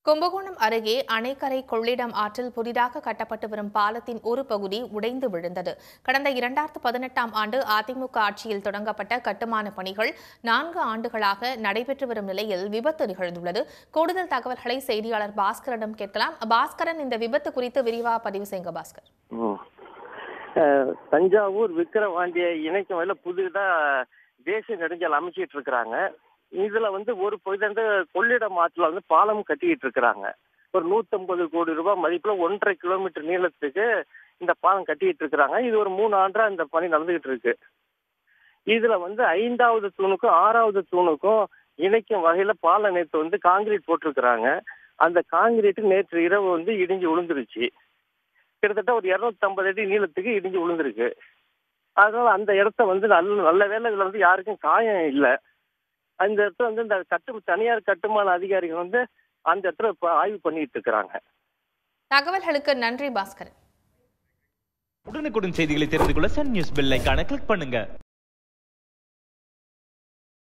கும்பகோணம் அருகே அணைக்கரை கொள்ளிடம் ஆற்றில் புதிதாக கட்டப்பட்டு வரும் பாலத்தின் ஒரு பகுதி உடைந்து விழுந்தது கடந்த இரண்டாயிரத்து பதினெட்டாம் ஆண்டு அதிமுக ஆட்சியில் தொடங்கப்பட்ட கட்டுமான பணிகள் நான்கு ஆண்டுகளாக நடைபெற்று வரும் நிலையில் விபத்து நிகழ்ந்துள்ளது கூடுதல் தகவல்களை செய்தியாளர் பாஸ்கரிடம் கேட்கலாம் பாஸ்கரன் இந்த விபத்து குறித்து விரிவாக பதிவு செய்யுங்க பாஸ்கர் ம். அஹ், தஞ்சாவூர் விக்கிரவாண்டிய இணைக்கும் வகையில் புதுதா தேசிய நெடுஞ்சாலை அமைச்சிட்டு இருக்கிறாங்க இதுல வந்து ஒரு பகுதி வந்து கொள்ளிடம் ஆற்றுல வந்து பாலம் கட்டிக்கிட்டு இருக்கிறாங்க ஒரு நூத்தம்பது கோடி ரூபாய் மதிப்புல ஒன்றரை கிலோமீட்டர் நீளத்துக்கு இந்த பாலம் கட்டிக்கிட்டு இருக்கிறாங்க இது ஒரு மூணு ஆண்டா இந்த பணி நடந்துகிட்டு இருக்கு இதுல வந்து ஐந்தாவது தூணுக்கும் ஆறாவது தூணுக்கும் இணைக்கும் வகையில பால நேற்று வந்து காங்கிரீட் போட்டிருக்கிறாங்க அந்த காங்கிரீட் நேற்று இரவு வந்து இடிஞ்சு விழுந்துருச்சு கிட்டத்தட்ட ஒரு இரநூத்தம்பது அடி நீளத்துக்கு இடிஞ்சு விழுந்திருக்கு அதனால அந்த இடத்த வந்து நல்ல நல்ல வேலை இதுல வந்து யாருக்கும் காயம் இல்லை அந்த இடத்துல வந்து இந்த கட்டு தனியார் கட்டுமான அதிகாரிகள் வந்து அந்த இடத்துல இப்ப ஆய்வு பண்ணிட்டு இருக்கிறாங்க தகவல்களுக்கு நன்றி பாஸ்கரன் உடனுக்குடன் செய்திகளை தெரிந்து கொள்ள சன் நியூஸ் பெல் ஐகானை கிளிக் பண்ணுங்க